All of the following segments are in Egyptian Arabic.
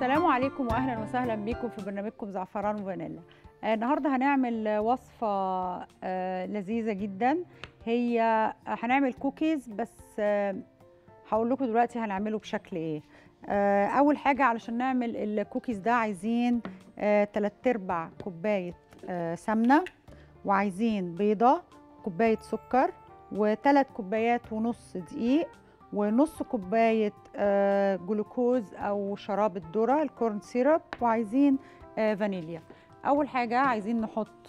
السلام عليكم واهلا وسهلا بكم في برنامجكم زعفران وفانيلا آه، النهارده هنعمل آه، وصفه آه، لذيذه جدا هي آه، هنعمل كوكيز بس آه، هقول لكم دلوقتي هنعمله بشكل ايه آه، اول حاجه علشان نعمل الكوكيز ده عايزين 3 ارباع كوبايه آه، سمنه وعايزين بيضه كوبايه سكر وثلاث كوبايات ونص دقيق ونص كوبايه آه، جلوكوز او شراب الذره الكورن سيرب وعايزين آه، فانيليا اول حاجه عايزين نحط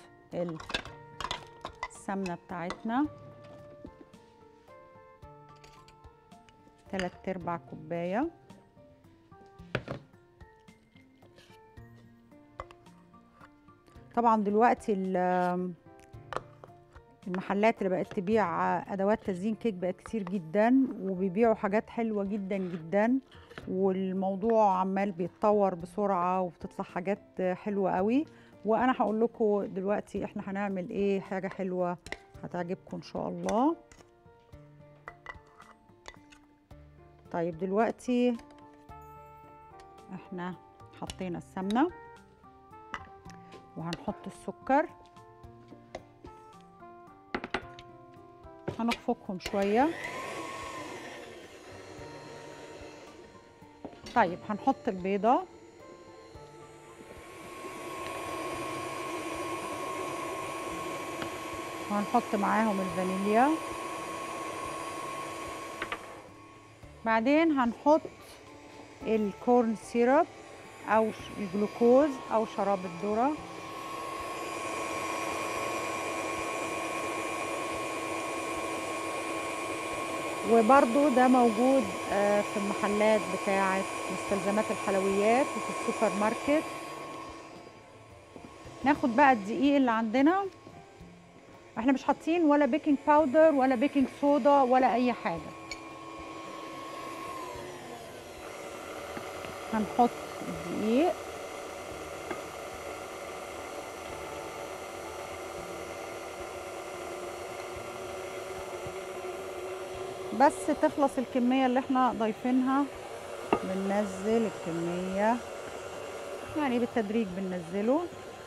السمنه بتاعتنا تلات ارباع كوبايه طبعا دلوقتي ال- المحلات اللي بقت تبيع ادوات تزيين كيك بقت كتير جدا وبيبيعوا حاجات حلوه جدا جدا والموضوع عمال بيتطور بسرعه وبتطلع حاجات حلوه قوي وانا هقول لكم دلوقتي احنا هنعمل ايه حاجه حلوه هتعجبكم ان شاء الله طيب دلوقتي احنا حطينا السمنه وهنحط السكر هنخفقهم شويه طيب هنحط البيضه وهنحط معاهم الفانيليا بعدين هنحط الكورن سيرب او ش- الجلوكوز او شراب الذره وبرضو ده موجود آه، في المحلات بتاعة مستلزمات الحلويات وفي السوبر ماركت ناخد بقى الدقيق اللي عندنا احنا مش حاطين ولا بيكنج باودر ولا بيكنج صودا ولا اي حاجة هنحط الدقيق بس تخلص الكمية اللي احنا ضايفينها بننزل الكمية يعني بالتدريج بننزله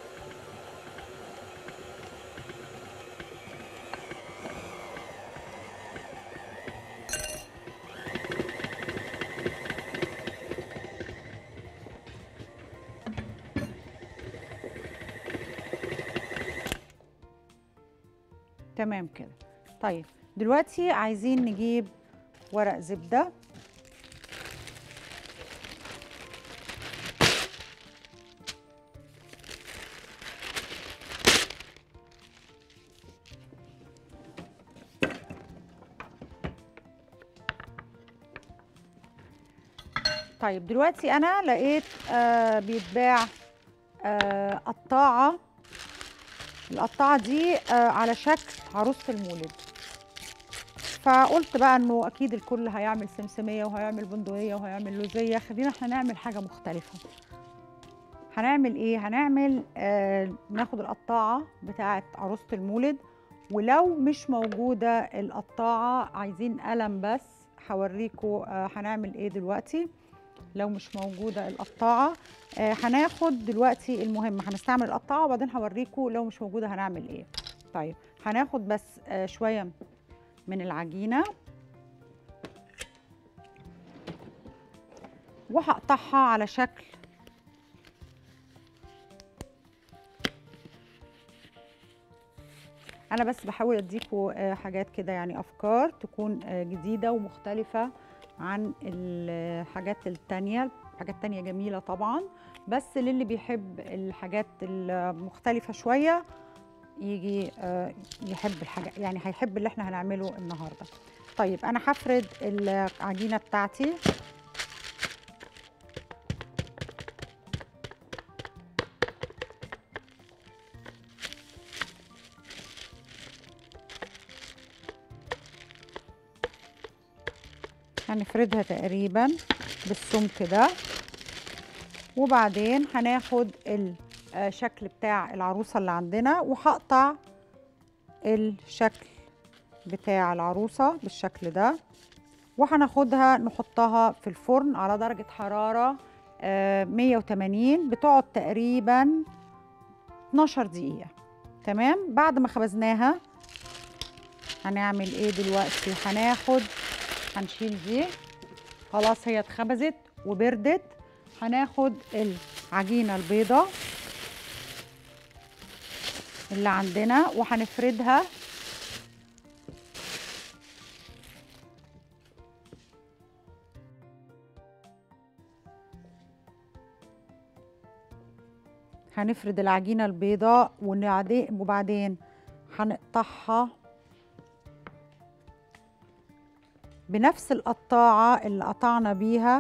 تمام كده طيب دلوقتي عايزين نجيب ورق زبدة طيب دلوقتي انا لقيت آه بيتباع آه قطاعة القطاعة دي آه على شكل عروسة المولد فقلت بقى انه اكيد الكل هيعمل سمسميه وهيعمل بندقيه وهيعمل لوزيه خلينا احنا نعمل حاجه مختلفه هنعمل ايه هنعمل آه ناخد القطاعه بتاعه عروسه المولد ولو مش موجوده القطاعه عايزين قلم بس هوريكم آه هنعمل ايه دلوقتي لو مش موجوده القطاعه آه هناخد دلوقتي المهم هنستعمل القطاعه وبعدين هوريكم لو مش موجوده هنعمل ايه طيب هناخد بس آه شويه من العجينة وهقطعها على شكل أنا بس بحاول أديكوا آه، حاجات كده يعني أفكار تكون آه، جديدة ومختلفة عن الحاجات التانية حاجات تانية جميلة طبعا بس للي بيحب الحاجات المختلفة شوية يجي آه، يحب الحاجة يعني هيحب اللي احنا هنعمله النهارده طيب انا هفرد العجينه بتاعتي هنفردها تقريبا بالسمك ده وبعدين هناخد الشكل بتاع العروسة اللي عندنا وهقطع الشكل بتاع العروسة بالشكل ده وهناخدها نحطها في الفرن على درجة حرارة آه 180 بتقعد تقريبا 12 دقيقة تمام بعد ما خبزناها هنعمل ايه دلوقتي هناخد هنشيل دي خلاص هي اتخبزت وبردت هناخد العجينة البيضة اللي عندنا وهنفردها هنفرد العجينة البيضاء وبعدين هنقطعها بنفس القطاعة اللي قطعنا بيها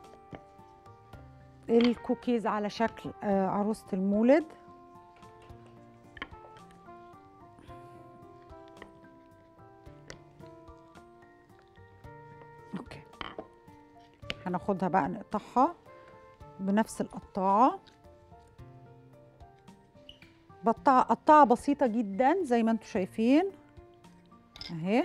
الكوكيز على شكل عروسة المولد اوكي هناخدها بقى نقطعها بنفس القطاعة بقطع قطعة بسيطة جدا زي ما انتم شايفين اهي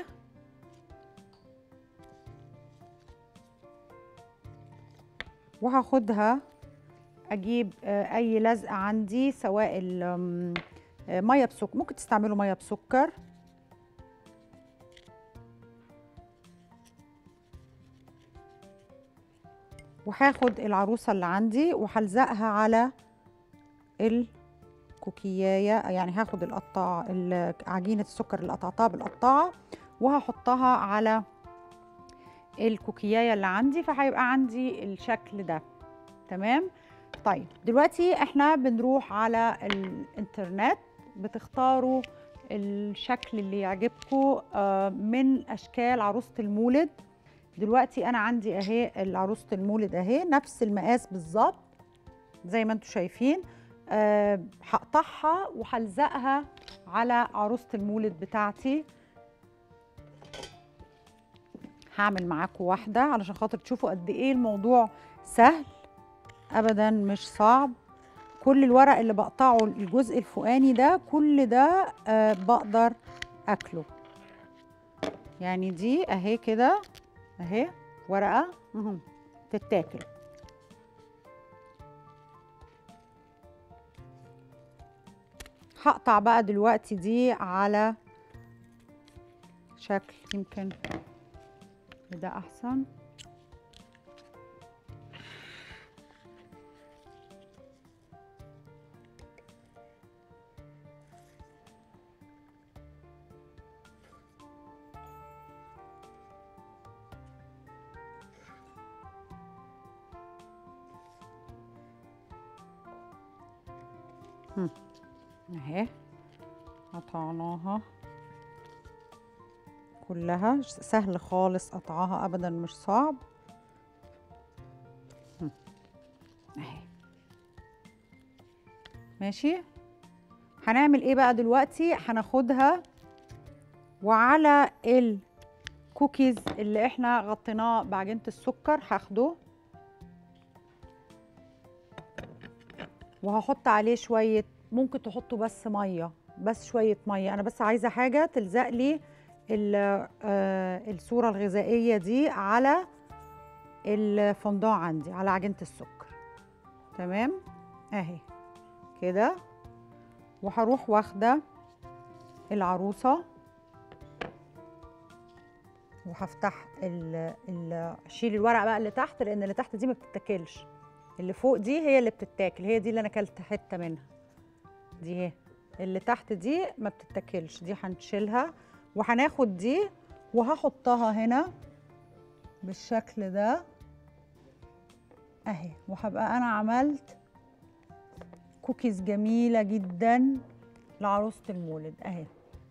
وهاخدها اجيب اي لزقه عندي سواء ميه بسكر ممكن تستعملوا ميه بسكر وهاخد العروسه اللي عندي وهلزقها على الكوكيايه يعني هاخد القطاع عجينه السكر اللي قطعتها بالقطاعه وهحطها على الكوكيايه اللي عندي فهيبقى عندي الشكل ده تمام طيب دلوقتي احنا بنروح على الانترنت بتختاروا الشكل اللي يعجبكم من اشكال عروسه المولد دلوقتي انا عندي اهي عروسه المولد اهي نفس المقاس بالظبط زي ما انتم شايفين أه هقطعها وهلزقها على عروسه المولد بتاعتي هعمل معاكم واحدة علشان خاطر تشوفوا قد ايه الموضوع سهل ابدا مش صعب كل الورق اللي بقطعه الجزء الفوقاني ده كل ده آه بقدر اكله يعني دي اهي كده اهي ورقة اهو تتاكل هقطع بقى دلوقتي دي على شكل يمكن ده احسن اهي قطعناها كلها سهل خالص قطعها ابدا مش صعب اهي ماشي هنعمل ايه بقى دلوقتي هناخدها وعلى الكوكيز اللي احنا غطيناه بعجينه السكر هاخده وهحط عليه شويه ممكن تحطوا بس ميه بس شويه ميه انا بس عايزه حاجه تلزق لي الصوره الغذائيه دي على الفondant عندي على عجينه السكر تمام اهي كده وهروح واخده العروسه وهفتح ال ال شيل الورق بقى اللي تحت لان اللي تحت دي ما بتتاكلش اللي فوق دي هي اللي بتتاكل هي دي اللي انا اكلت حته منها دي اهي اللي تحت دي ما بتتاكلش دي هنشيلها وهناخد دي وهحطها هنا بالشكل ده اهي وهبقى انا عملت كوكيز جميله جدا لعروسه المولد اهي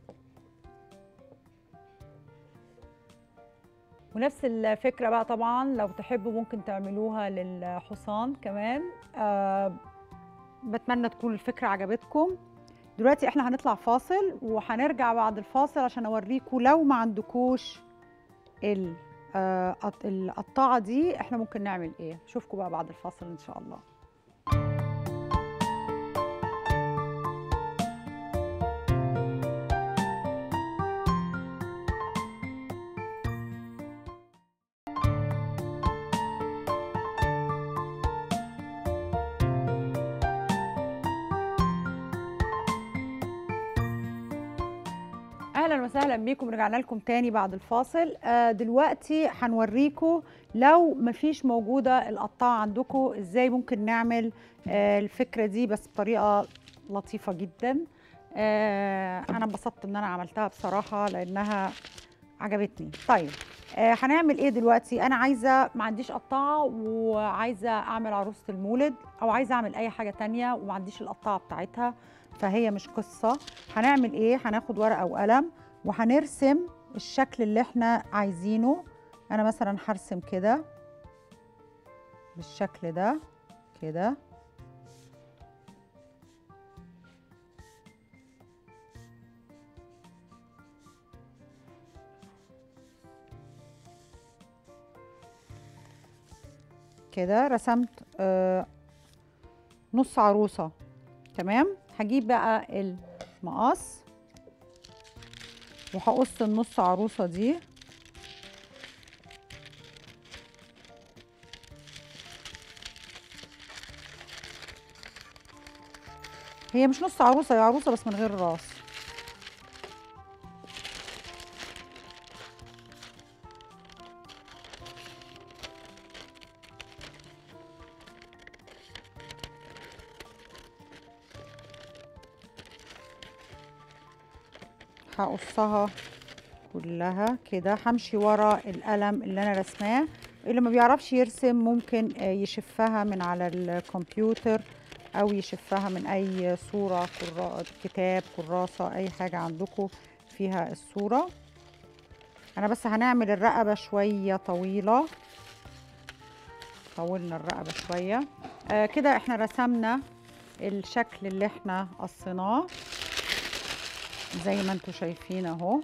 ونفس الفكره بقى طبعا لو تحبوا ممكن تعملوها للحصان كمان أه بتمنى تكون الفكره عجبتكم دلوقتي احنا هنطلع فاصل وهنرجع بعد الفاصل عشان اوريكم لو ما عندكوش القطاعه دي احنا ممكن نعمل ايه اشوفكم بقى بعد الفاصل ان شاء الله اهلا وسهلا بيكم رجعنا لكم تاني بعد الفاصل آه دلوقتي هنوريكم لو مفيش موجوده القطاعه عندكم ازاي ممكن نعمل آه الفكره دي بس بطريقه لطيفه جدا آه انا انبسطت ان انا عملتها بصراحه لانها عجبتني طيب آه هنعمل ايه دلوقتي انا عايزه ما عنديش قطاعه وعايزه اعمل عروسه المولد او عايزه اعمل اي حاجه تانية وما عنديش القطاعه بتاعتها فهي مش قصه هنعمل ايه هناخد ورقه وقلم وهنرسم الشكل اللي احنا عايزينه انا مثلا هرسم كده بالشكل ده كده كده رسمت آه نص عروسه تمام هجيب بقى المقص وهقص النص عروسه دي هي مش نص عروسه هي عروسه بس من غير راس هقصها كلها كده همشي ورا القلم اللي انا رسماه اللي ما بيعرفش يرسم ممكن يشفها من على الكمبيوتر او يشفها من اي صورة كتاب كراسة اي حاجة عندكم فيها الصورة انا بس هنعمل الرقبة شوية طويلة طولنا الرقبة شوية آه كده احنا رسمنا الشكل اللي احنا قصيناه زي ما انتم شايفين اهو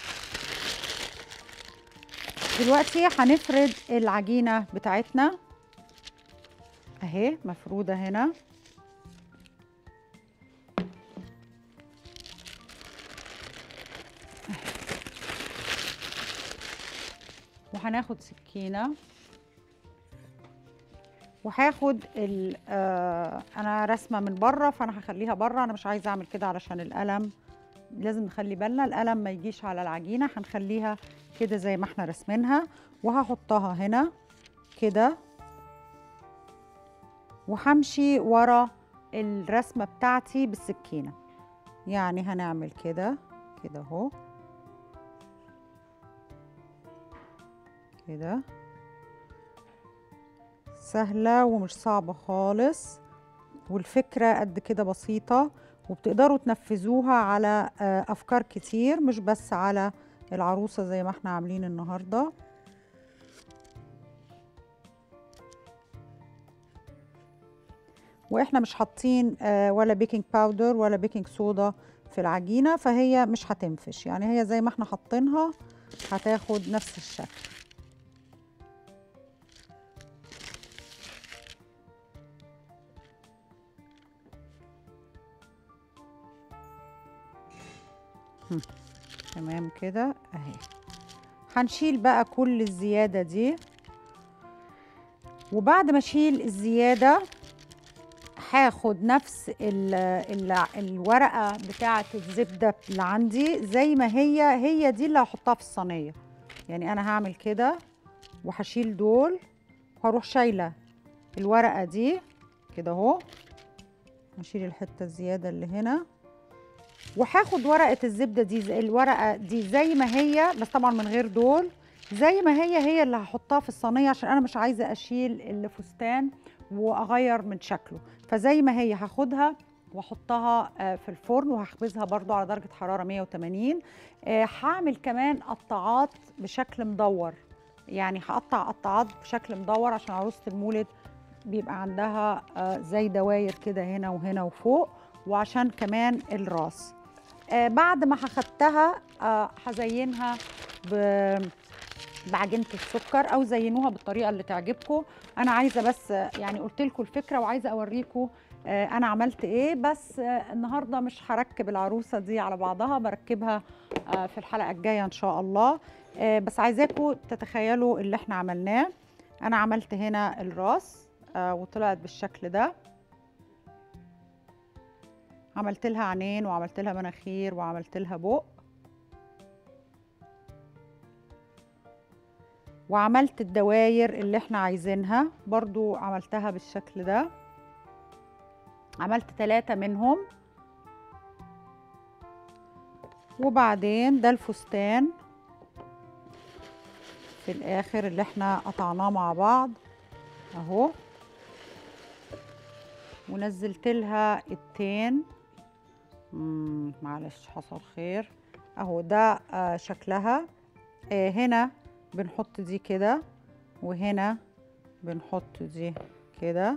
دلوقتي هنفرد العجينة بتاعتنا اهي مفرودة هنا وهناخد سكينة وهاخد ال آه انا رسمه من بره فانا هخليها بره انا مش عايزه اعمل كده علشان القلم لازم نخلي بالنا القلم ما يجيش على العجينه هنخليها كده زي ما احنا رسمينها وهحطها هنا كده وهمشي ورا الرسمه بتاعتي بالسكينه يعني هنعمل كده كده اهو كده سهله ومش صعبه خالص والفكره قد كده بسيطه وبتقدروا تنفذوها على افكار كتير مش بس على العروسه زي ما احنا عاملين النهارده واحنا مش حاطين ولا بيكنج باودر ولا بيكنج صودا في العجينه فهي مش هتنفش يعني هي زي ما احنا حاطينها هتاخد نفس الشكل تمام كده اهي هنشيل بقى كل الزيادة دي وبعد ما اشيل الزيادة هاخد نفس ال ال الورقة بتاعة الزبدة اللي عندي زي ما هي هي دي اللي هحطها في الصينية يعني انا هعمل كده وهشيل دول وهروح شايلة الورقة دي كده اهو هشيل الحتة الزيادة اللي هنا وهاخد ورقه الزبده دي زي الورقه دي زي ما هي بس طبعا من غير دول زي ما هي هي اللي هحطها في الصينيه عشان انا مش عايزه اشيل الفستان واغير من شكله فزي ما هي هاخدها واحطها في الفرن وهخبزها برضو على درجه حراره 180 هعمل كمان قطاعات بشكل مدور يعني هقطع قطاعات بشكل مدور عشان عروسه المولد بيبقى عندها زي دواير كده هنا وهنا وفوق وعشان كمان الراس آه بعد ما هخدتها آه هزينها بعجينه السكر او زينوها بالطريقه اللي تعجبكم انا عايزه بس يعني قلت لكم الفكره وعايزه اوريكم آه انا عملت ايه بس آه النهارده مش هركب العروسه دي على بعضها بركبها آه في الحلقه الجايه ان شاء الله آه بس عايزاكم تتخيلوا اللي احنا عملناه انا عملت هنا الراس آه وطلعت بالشكل ده عملت لها عينين وعملت لها مناخير وعملت لها بق وعملت الدواير اللي احنا عايزينها برضو عملتها بالشكل ده عملت ثلاثة منهم وبعدين ده الفستان في الاخر اللي احنا قطعناه مع بعض اهو ونزلت لها التين مم، معلش حصل خير اهو ده آه شكلها آه هنا بنحط دي كده وهنا بنحط دي كده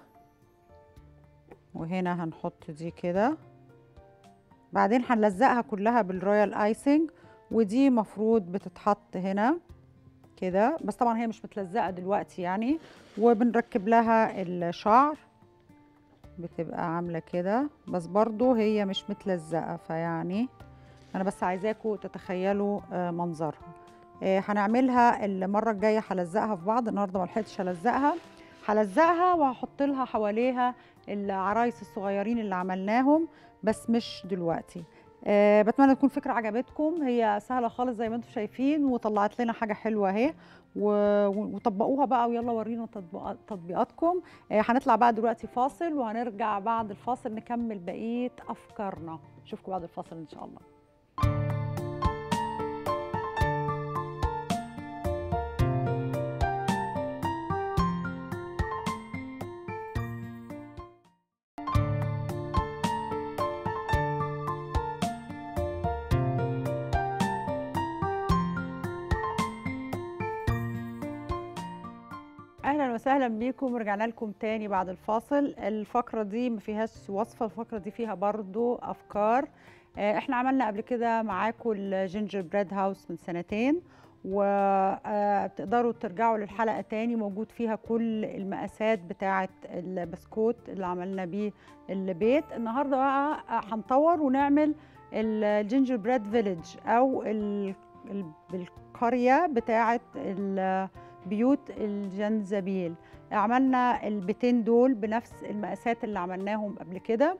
وهنا هنحط دي كده بعدين هنلزقها كلها بالرويال ايسنج ودي مفروض بتتحط هنا كده بس طبعا هي مش متلزقه دلوقتي يعني وبنركب لها الشعر بتبقى عامله كده بس برضو هي مش متلزقه فيعني انا بس عايزاكم تتخيلوا آه، منظرها آه، هنعملها المره الجايه هلزقها في بعض النهارده ما لحقتش الزقها هلزقها وهحط لها حواليها العرايس الصغيرين اللي عملناهم بس مش دلوقتي أه بتمنى تكون فكرة عجبتكم هي سهلة خالص زي ما انتم شايفين وطلعت لنا حاجة حلوة اهي و- وطبقوها بقى ويلا ورينا تطبيقات- تطبيقاتكم أه هنطلع بقى دلوقتي فاصل وهنرجع بعد الفاصل نكمل بقية أفكارنا نشوفكم بعد الفاصل إن شاء الله اهلا وسهلا بيكم رجعنا لكم تاني بعد الفاصل الفقره دي ما فيهاش وصفه الفقره دي فيها برضو افكار آه، احنا عملنا قبل كده معاكم الجينجر بريد هاوس من سنتين وتقدروا ترجعوا للحلقه تاني موجود فيها كل المقاسات بتاعه البسكوت اللي عملنا بيه البيت النهارده بقى آه، هنطور ونعمل الجينجر بريد فيليج او ال- ال- القريه بتاعه ال- بيوت الجنزبيل عملنا البيتين دول بنفس المقاسات اللي عملناهم قبل كده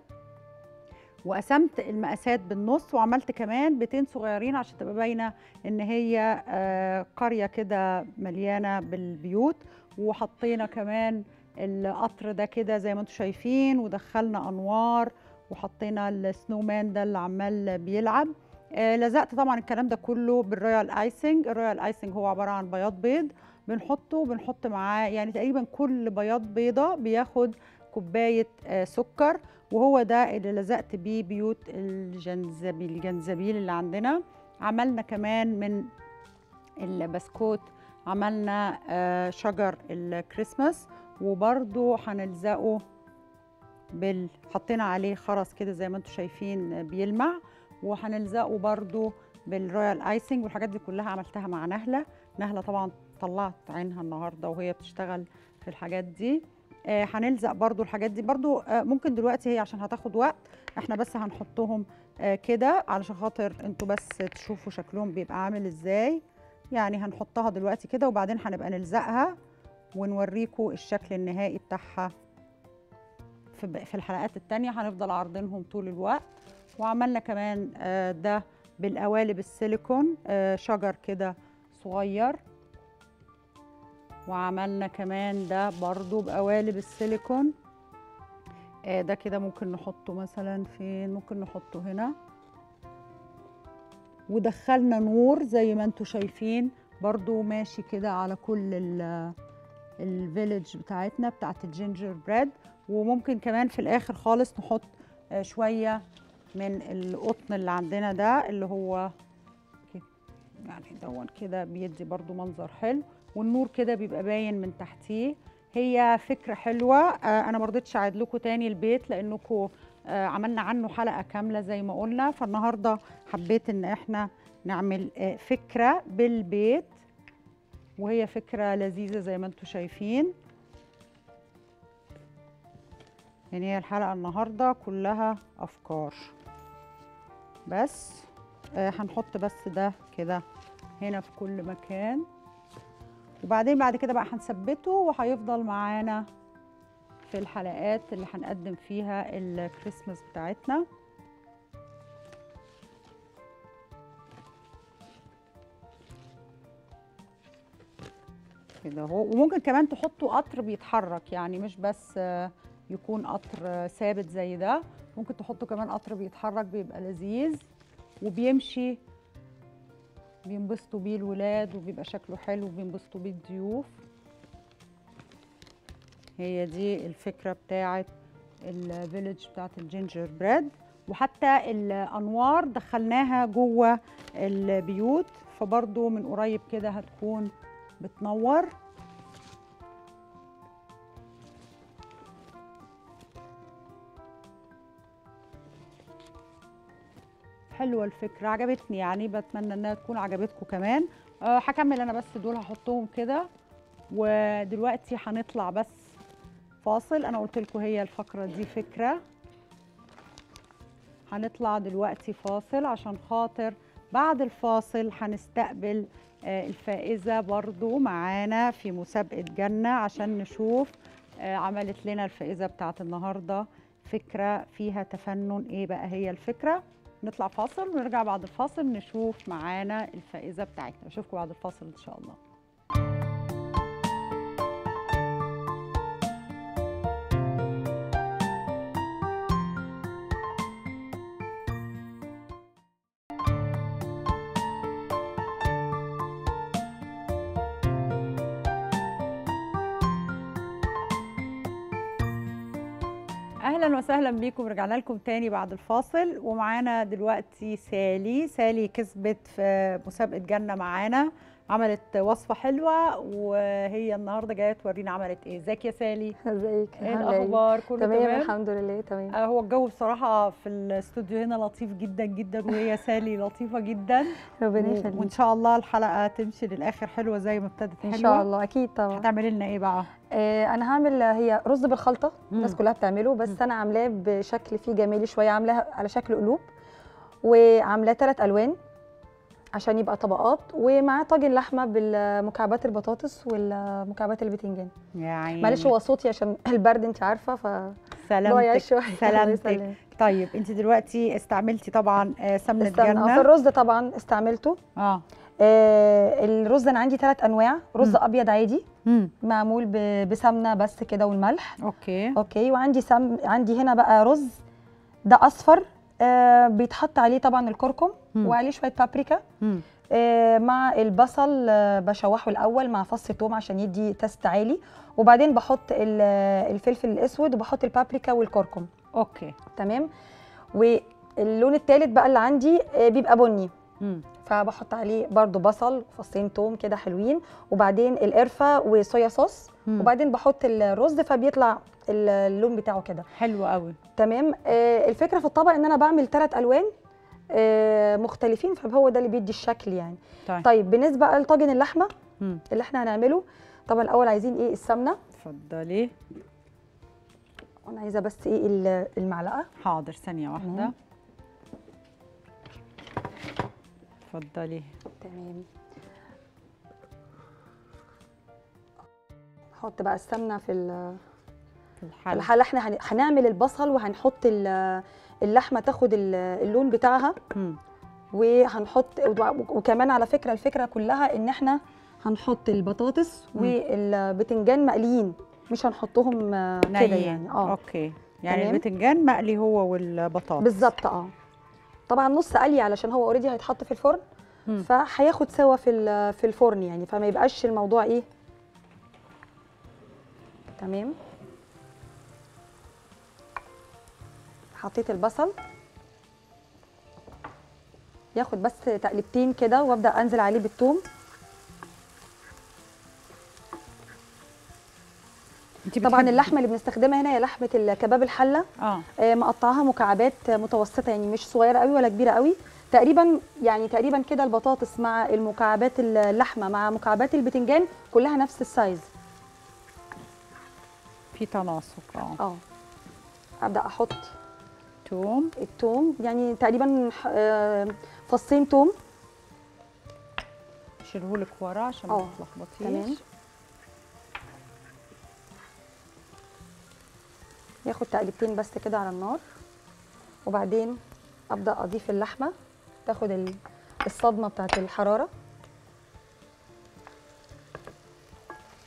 وقسمت المقاسات بالنص وعملت كمان بيتين صغيرين عشان تبقى باينه ان هي آه، قريه كده مليانه بالبيوت وحطينا كمان القطر ده كده زي ما انتم شايفين ودخلنا انوار وحطينا السنو مان ده اللي عمال بيلعب آه، لزقت طبعا الكلام ده كله بالرويال ايسنج الرويال ايسنج هو عباره عن بياض بيض بنحطه وبنحط معاه يعني تقريبا كل بياض بيضه بياخد كوبايه آه، سكر وهو ده اللي لزقت بيه بيوت الجنزبيل الجنزبيل اللي عندنا عملنا كمان من البسكوت عملنا آه، شجر الكريسماس وبرده هنلزقه بال حطينا عليه خرز كده زي ما انتم شايفين بيلمع وهنلزقه برده بالرويال ايسنج والحاجات دي كلها عملتها مع نهله نهله طبعا طلعت عينها النهارده وهي بتشتغل في الحاجات دي آه، هنلزق برضو الحاجات دي برضو آه، ممكن دلوقتي هي عشان هتاخد وقت احنا بس هنحطهم آه، كده علشان خاطر انتوا بس تشوفوا شكلهم بيبقى عامل ازاي يعني هنحطها دلوقتي كده وبعدين هنبقى نلزقها ونوريكم الشكل النهائي بتاعها في ب- في الحلقات التانية هنفضل عارضينهم طول الوقت وعملنا كمان آه، ده بالقوالب السيليكون آه، شجر كده صغير وعملنا كمان ده برضو بقوالب السيليكون آه، ده كده ممكن نحطه مثلا فين ممكن نحطه هنا ودخلنا نور زي ما انتوا شايفين برضو ماشي كده على كل ال- الفيليج بتاعتنا بتاعت الجينجر بريد وممكن كمان في الاخر خالص نحط آه، شويه من القطن اللي عندنا ده اللي هو كده يعني دون كده بيدي برضو منظر حلو والنور كده بيبقى باين من تحتيه هي فكرة حلوة آه، أنا مرضتش أعيد لكم تاني البيت لأنكم آه، عملنا عنه حلقة كاملة زي ما قلنا فالنهاردة حبيت إن إحنا نعمل آه، فكرة بالبيت وهي فكرة لذيذة زي ما انتم شايفين يعني هي الحلقة النهاردة كلها أفكار بس آه هنحط بس ده كده هنا في كل مكان وبعدين بعد كده بقى هنثبته وهيفضل معانا في الحلقات اللي هنقدم فيها الكريسماس بتاعتنا كده اهو وممكن كمان تحطوا قطر بيتحرك يعني مش بس آه، يكون قطر آه، ثابت زي ده ممكن تحطوا كمان قطر بيتحرك بيبقى لذيذ وبيمشي بينبسطوا بيه الولاد وبيبقى شكله حلو وبينبسطوا بيه الضيوف هي دي الفكرة بتاعت الفيليج بتاعت الجينجر بريد وحتى الانوار دخلناها جوه البيوت فبرضو من قريب كده هتكون بتنور حلوه الفكره عجبتني يعني بتمنى انها تكون عجبتكم كمان أه هكمل انا بس دول هحطهم كده ودلوقتي هنطلع بس فاصل انا قلت لكم هي الفقره دي فكره هنطلع دلوقتي فاصل عشان خاطر بعد الفاصل هنستقبل آه، الفائزة برضو معانا في مسابقة جنة عشان نشوف آه، عملت لنا الفائزة بتاعت النهاردة فكرة فيها تفنن ايه بقى هي الفكرة نطلع فاصل ونرجع بعد الفاصل نشوف معانا الفائزة بتاعتنا اشوفكم بعد الفاصل ان شاء الله اهلا وسهلا بيكم رجعنا لكم تاني بعد الفاصل ومعانا دلوقتي سالي سالي كسبت في مسابقه جنه معانا عملت وصفه حلوه وهي النهارده جايه تورينا عملت ايه ازيك يا سالي ازيك ايه عاملة إيه؟ الاخبار كله تمام تمام الحمد لله تمام آه، هو الجو بصراحه في الاستوديو هنا لطيف جدا جدا وهي سالي لطيفه جدا ربنا و- وان يخليك شاء الله الحلقه تمشي للاخر حلوه زي ما ابتدت حلوه ان شاء الله اكيد طبعا هتعملي لنا ايه بقى آه انا هعمل هي رز بالخلطه مم. الناس كلها بتعمله مم. بس انا عاملاه بشكل فيه جمالي شويه عاملاها على شكل قلوب وعاملاه ثلاث الوان عشان يبقى طبقات ومعاه طاجن لحمه بالمكعبات البطاطس والمكعبات البتنجان يعني معلش هو صوتي عشان البرد انت عارفه ف ضايع سلامتك شويه الله سلامتك يسلمك. طيب انت دلوقتي استعملتي طبعا آه، سمنه استنى آه، في جنه الرز طبعا استعملته اه آه الرز انا عندي ثلاث انواع رز مم. ابيض عادي امم معمول ب- بسمنه بس كده والملح اوكي اوكي وعندي سم عندي هنا بقى رز ده اصفر آه بيتحط عليه طبعا الكركم مم. وعليه شويه بابريكا مم. آه مع البصل آه بشوحه الاول مع فص ثوم عشان يدي تست عالي وبعدين بحط ال- الفلفل الاسود وبحط البابريكا والكركم اوكي تمام واللون الثالث بقى اللي عندي آه بيبقى بني امم فبحط عليه برضو بصل فصين توم كده حلوين وبعدين القرفه وصويا صوص مم. وبعدين بحط الرز فبيطلع ال- اللون بتاعه كده حلو قوي تمام آه الفكره في الطبق ان انا بعمل ثلاث الوان آه مختلفين فهو ده اللي بيدي الشكل يعني طيب طيب بالنسبه بقى لطاجن اللحمه امم اللي احنا هنعمله طبعا الاول عايزين ايه السمنه اتفضلي وانا عايزه بس ايه ال- المعلقه حاضر ثانيه واحده تمام. اتفضلي تمام نحط بقى السمنه في ال- في الحل الحالة احنا هن- هنعمل البصل وهنحط ال- اللحمه تاخد ال- اللون بتاعها مم. وهنحط وكمان على فكره الفكره كلها ان احنا هنحط البطاطس مم. والبتنجان مقليين مش هنحطهم آه، كده نيين. يعني اه اوكي يعني تمام. البتنجان مقلي هو والبطاطس بالظبط اه طبعا نص قلي علشان هو اوريدي هيتحط في الفرن مم. فهياخد سوا في ال- في الفرن يعني فما يبقاش الموضوع ايه تمام حطيت البصل ياخد بس تقلبتين كده وابدا انزل عليه بالثوم انت طبعا بتحبي- اللحمه اللي بنستخدمها هنا هي لحمه الكباب الحله اه آه، مقطعاها مكعبات متوسطه يعني مش صغيره قوي ولا كبيره قوي تقريبا يعني تقريبا كده البطاطس مع المكعبات اللحمه مع مكعبات البتنجان كلها نفس السايز في تناسق اه اه ابدا احط توم الثوم يعني تقريبا آه، فصين ثوم شيلهولك ورا عشان ما اه، تتلخبطيش تمام. ياخد تقليبتين بس كده على النار وبعدين ابدا اضيف اللحمه تاخد ال- الصدمه بتاعت الحراره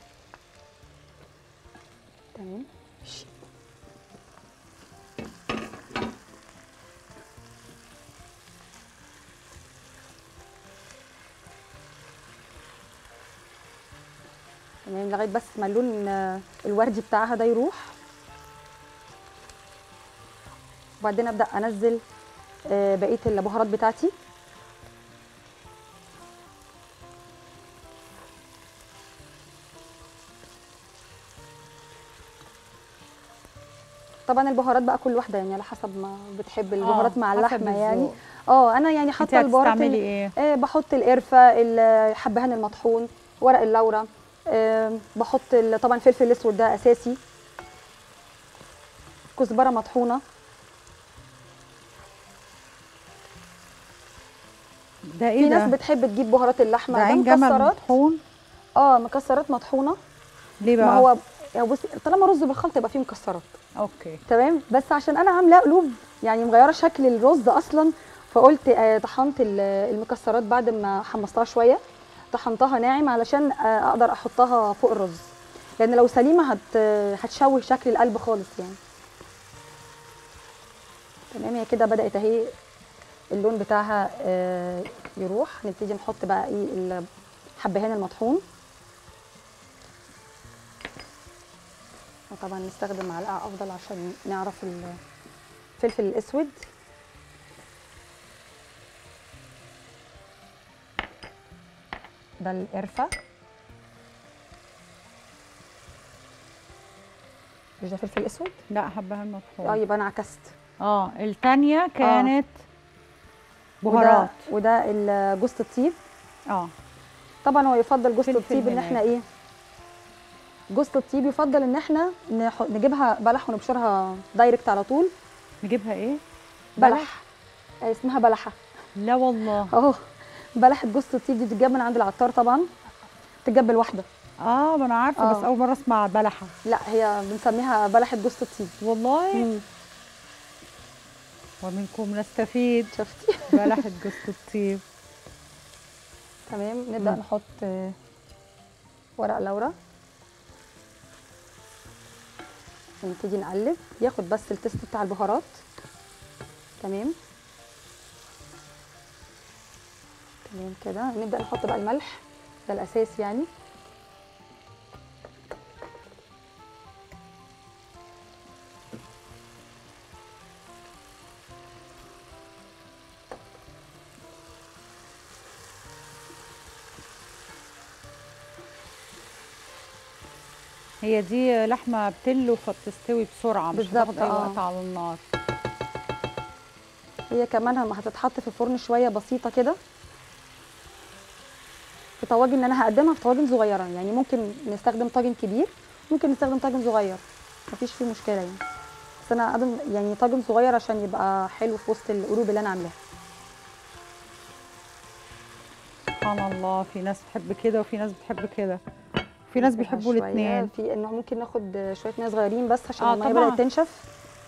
تمام لغايه بس ما اللون آه، الوردي بتاعها ده يروح وبعدين ابدا انزل آه، بقيه البهارات بتاعتي طبعا البهارات بقى كل واحده يعني على حسب ما بتحب البهارات مع حسب اللحمه يعني الذوق. اه انا يعني انت حاطه البهارات هتستعملي ال- ايه آه، بحط القرفه الحبهان المطحون ورق اللورا آه، بحط ال- طبعا الفلفل الاسود ده اساسي كزبره مطحونه ده ايه في ده ناس بتحب تجيب بهارات اللحمه ده ده عين جمل مكسرات مطحون اه مكسرات مطحونه ليه بقى ما هو يا بصي طالما رز بالخلط يبقى فيه مكسرات اوكي تمام بس عشان انا عامله قلوب يعني مغيره شكل الرز اصلا فقلت آه، طحنت ال- المكسرات بعد ما حمصتها شويه طحنتها ناعم علشان آه، اقدر احطها فوق الرز لان لو سليمه هت هتشوه شكل القلب خالص يعني تمام هي كده بدات اهي اللون بتاعها آه، يروح نبتدي نحط بقى ايه الحبهان المطحون وطبعا نستخدم معلقه افضل عشان نعرف الفلفل الاسود ده القرفه مش ده فلفل اسود لا حبهان اه مطحون يبقى انا عكست اه التانية كانت بهارات وده, وده ال- جوز الطيب اه طبعا هو يفضل جوز فلفل الطيب ان هناك. احنا ايه جوز الطيب يفضل ان احنا نح- نجيبها بلح ونبشرها دايركت على طول نجيبها ايه بلح آه، اسمها بلحه لا والله اهو بلحه جوز الطيب دي بتتجاب من عند العطار طبعا تتجاب بالواحده اه ما انا عارفه بس آه. اول مره اسمع بلحه لا هي بنسميها بلحه جوز الطيب والله مم. ومنكم نستفيد شفتي بلحه جوز الطيب تمام نبدا مم. نحط آه، ورق لورا ونبتدي نقلب ياخد بس التست بتاع البهارات تمام تمام كده نبدا نحط بقى الملح ده الاساس يعني هي دي لحمه بتلو فبتستوي بسرعه مش بالظبط، هتاخد اي آه. وقت على النار هي كمان لما هتتحط في الفرن شويه بسيطه كده في طواجن ان انا هقدمها في طواجن صغيره يعني ممكن نستخدم طاجن كبير ممكن نستخدم طاجن صغير مفيش فيه مشكله يعني بس انا اقدم يعني طاجن صغير عشان يبقى حلو في وسط القلوب اللي انا عاملاها سبحان الله في ناس بتحب كده وفي ناس بتحب كده في ناس نسيبها بيحبوا شوية. الاثنين في انه ممكن ناخد شويه ميه صغيرين بس عشان آه، الميه طبعاً. بدات تنشف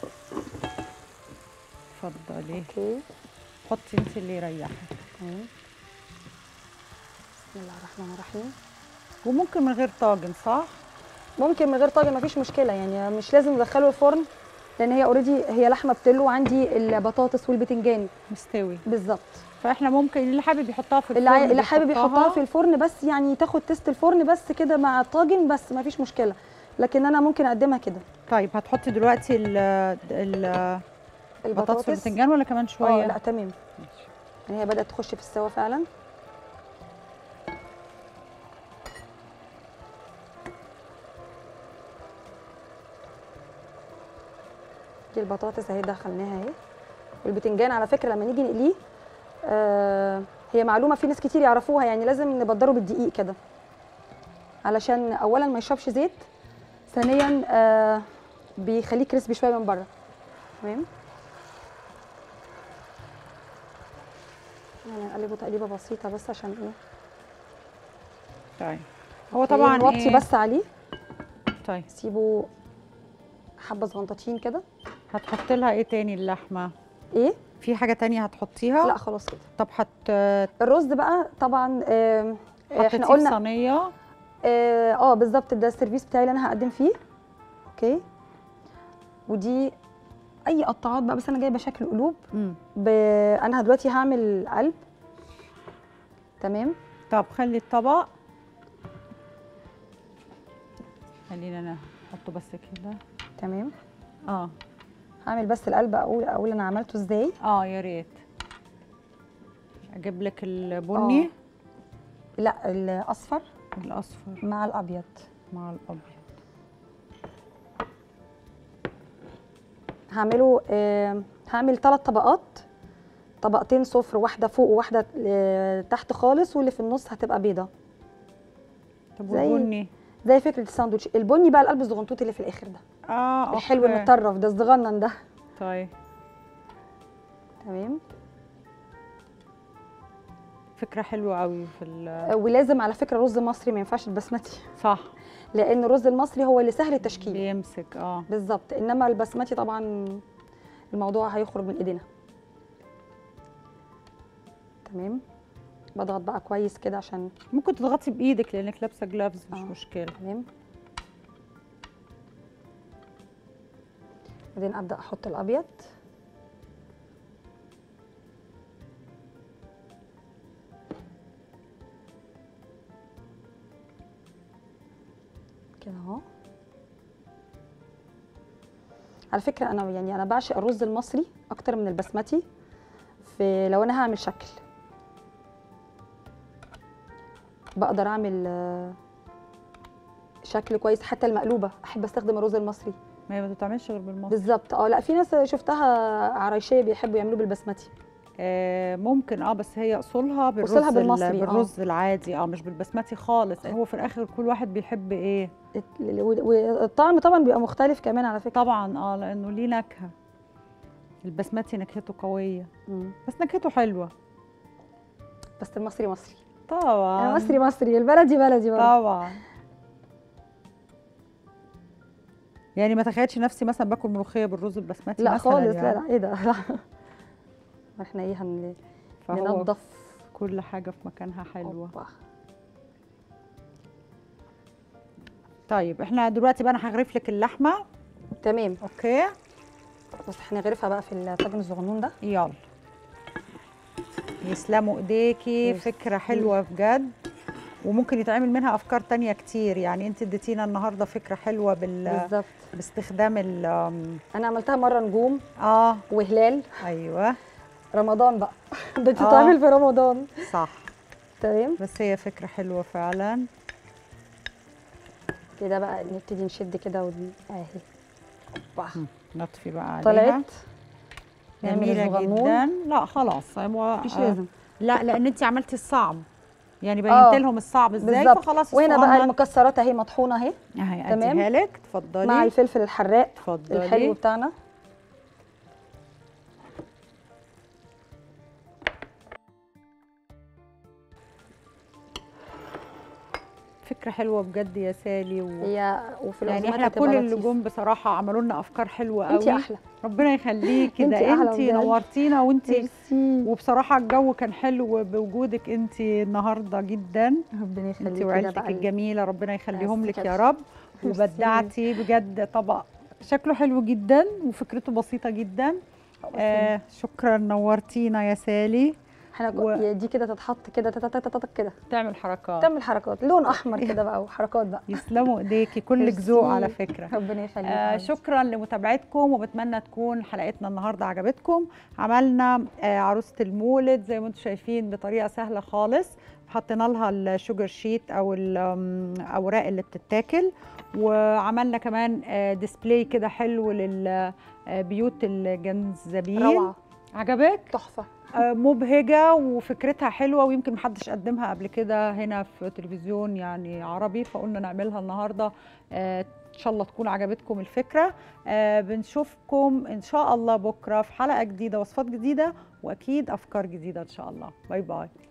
اتفضلي اوكي حطي انت اللي يريحك تمام. بسم الله الرحمن الرحيم وممكن من غير طاجن صح ممكن من غير طاجن مفيش مشكله يعني مش لازم ندخله الفرن لان هي اوريدي هي لحمه بتلو وعندي البطاطس والبتنجان مستوي بالظبط فاحنا ممكن اللي حابب يحطها في الفرن اللي, عاي- اللي حابب بيحطها. يحطها في الفرن بس يعني تاخد تيست الفرن بس كده مع الطاجن بس مفيش مشكله لكن انا ممكن اقدمها كده طيب هتحطي دلوقتي ال ال- البطاطس والبتنجان ولا كمان شويه اه لا تمام يعني هي بدات تخش في السوا فعلا دي البطاطس اهي دخلناها اهي والبتنجان على فكره لما نيجي نقليه آه هي معلومه في ناس كتير يعرفوها يعني لازم نبدره بالدقيق كده علشان اولا ما يشربش زيت ثانيا آه بيخليه كريسبي شويه من بره تمام يعني نقلبه تقليبه بسيطه بس عشان ايه طيب هو طبعا نوطي إيه؟ بس عليه طيب سيبه حبه صغنطاطين كده هتحطي لها ايه تاني اللحمه ايه في حاجه تانية هتحطيها لا خلاص كده طب هت الرز بقى طبعا آم، حطيتيه احنا في قلنا صينيه اه آه، بالظبط ده السيرفيس بتاعي اللي انا هقدم فيه اوكي ودي اي قطاعات بقى بس انا جايبه شكل قلوب مم. ب... انا دلوقتي هعمل قلب تمام طب خلي الطبق خلينا انا احطه بس كده تمام اه هعمل بس القلب اقول اقول انا عملته ازاي اه يا ريت اجيب لك البني لا الاصفر الاصفر مع الابيض مع الابيض هعمله آه هعمل ثلاث طبقات طبقتين صفر واحده فوق وواحده آه تحت خالص واللي في النص هتبقى بيضه طب زي- والبني زي فكره الساندوتش البني بقى القلب الزغنطوط اللي في الاخر ده اه الحلو أوكي. المطرف ده الصغنن ده طيب تمام فكره حلوه قوي في ال- آه، ولازم على فكره رز مصري ما ينفعش البسمتي صح لان الرز المصري هو اللي سهل التشكيل بيمسك اه بالظبط انما البسمتي طبعا الموضوع هيخرج من ايدينا تمام بضغط بقى كويس كده عشان ممكن تضغطي بايدك لانك لابسه جلافز مش آه. مشكله تمام بعدين ابدا احط الابيض كده اهو على فكره انا يعني انا بعشق الرز المصري اكتر من البسمتي في لو انا هعمل شكل بقدر اعمل آه، شكل كويس حتى المقلوبه احب استخدم الرز المصري ما هي ما بتتعملش غير بالمصري بالظبط اه لا في ناس شفتها عرايشيه بيحبوا يعملوه بالبسمتي آه ممكن اه بس هي اصولها بالرز أصولها ال- بالمصري، آه. بالرز العادي اه مش بالبسمتي خالص هو في الاخر كل واحد بيحب ايه ال- و- والطعم طبعا بيبقى مختلف كمان على فكره طبعا اه لانه ليه نكهه البسمتي نكهته قويه مم. بس نكهته حلوه بس المصري مصري طبعا انا مصري مصري البلدي بلدي برضه طبعا يعني ما تخيلش نفسي مثلا باكل ملوخيه بالرز البسمتي لا مثلا خالص يعني. لا لا ايه ده لا احنا ايه هن... فهو ننضف كل حاجه في مكانها حلوه أوبا. طيب احنا دلوقتي بقى انا هغرف لك اللحمه تمام اوكي بس هنغرفها بقى في الطاجن الصغنون ده يلا يسلموا ايديكي ميرسي. فكره حلوه بجد وممكن يتعمل منها افكار تانية كتير يعني انت اديتينا النهارده فكره حلوه بال... بالظبط باستخدام ال انا عملتها مره نجوم اه وهلال ايوه رمضان بقى ده بتتعمل في رمضان صح تمام بس هي فكره حلوه فعلا كده بقى نبتدي نشد كده ون... اهي أوبا. نطفي بقى عليها طلعت نعمل جميله الصغنون. جدا لا خلاص هو مفيش آه، لازم لا لان انت عملتي الصعب يعني آه، بينت لهم الصعب ازاي بالظبط فخلاص وهنا بقى الصغنن- المكسرات اهي مطحونه اهي اهي تمام. اديها لك مع اتفضلي الفلفل الحراق اتفضلي الحلو بتاعنا فكره حلوه بجد يا سالي و... هي وفي يعني العزومات احنا هتبقى كل لطيفة. اللي جم بصراحه عملوا لنا افكار حلوه قوي انتي احلى ربنا يخليكي انتي ده أحلى انت بجد. نورتينا وانت ميرسي وبصراحه الجو كان حلو بوجودك انت النهارده جدا ربنا يخليكي انت كده وعيلتك بقى الجميله ربنا يخليهم بس لك يا كده. رب ميرسي. وبدعتي بجد طبق شكله حلو جدا وفكرته بسيطه جدا آه شكرا نورتينا يا سالي احنا و- و... دي كده تتحط كده تتتتتت كده تعمل حركات تعمل حركات لون احمر كده بقى وحركات بقى يسلموا ايديكي كلك ميرسي. ذوق على فكره ربنا يخليك آه شكرا لمتابعتكم وبتمنى تكون حلقتنا النهارده عجبتكم عملنا آه عروسه المولد زي ما انتم شايفين بطريقه سهله خالص حطينا لها الشوجر شيت او الاوراق اللي بتتاكل وعملنا كمان آه ديسبلاي كده حلو للبيوت الجنزبيل روعه عجبك تحفه آه، مبهجه وفكرتها حلوه ويمكن محدش قدمها قبل كده هنا في تلفزيون يعني عربي فقلنا نعملها النهارده آه، ان شاء الله تكون عجبتكم الفكره آه، بنشوفكم ان شاء الله بكره في حلقه جديده وصفات جديده واكيد افكار جديده ان شاء الله باي باي